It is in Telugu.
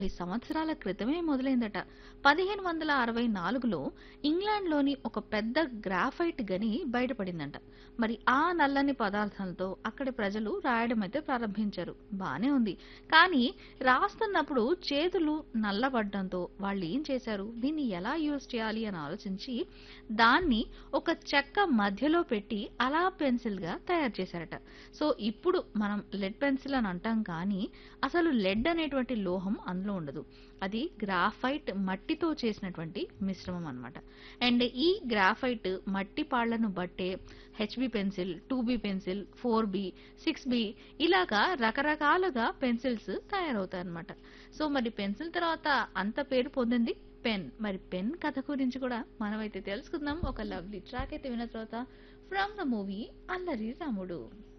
కొన్ని సంవత్సరాల క్రితమే మొదలైందట పదిహేను వందల అరవై నాలుగులో ఇంగ్లాండ్లోని ఒక పెద్ద గ్రాఫైట్ గని బయటపడిందంట మరి ఆ నల్లని పదార్థాలతో అక్కడి ప్రజలు రాయడం అయితే ప్రారంభించారు బానే ఉంది కానీ రాస్తున్నప్పుడు చేతులు నల్లబడ్డంతో వాళ్ళు ఏం చేశారు దీన్ని ఎలా యూజ్ చేయాలి అని ఆలోచించి దాన్ని ఒక చెక్క మధ్యలో పెట్టి అలా పెన్సిల్ గా తయారు చేశారట సో ఇప్పుడు మనం లెడ్ పెన్సిల్ అని అంటాం కానీ అసలు లెడ్ అనేటువంటి లోహం అందులో ఉండదు అది గ్రాఫైట్ మట్టితో చేసినటువంటి మిశ్రమం అన్నమాట అండ్ ఈ గ్రాఫైట్ మట్టి పాళ్లను బట్టే HB pencil two B pencil four B six B ఇలాగా రకరకాలుగా పెన్సిల్స్ తయారవుతాయి అన్నమాట సో మరి పెన్సిల్ తర్వాత అంత పేరు పొందింది పెన్ మరి పెన్ కథ గురించి కూడా మనమైతే తెలుసుకుందాం ఒక లవ్లీ ట్రాక్ అయితే విన్న తర్వాత ఫ్రమ్ ద మూవీ అల్లరి రాముడు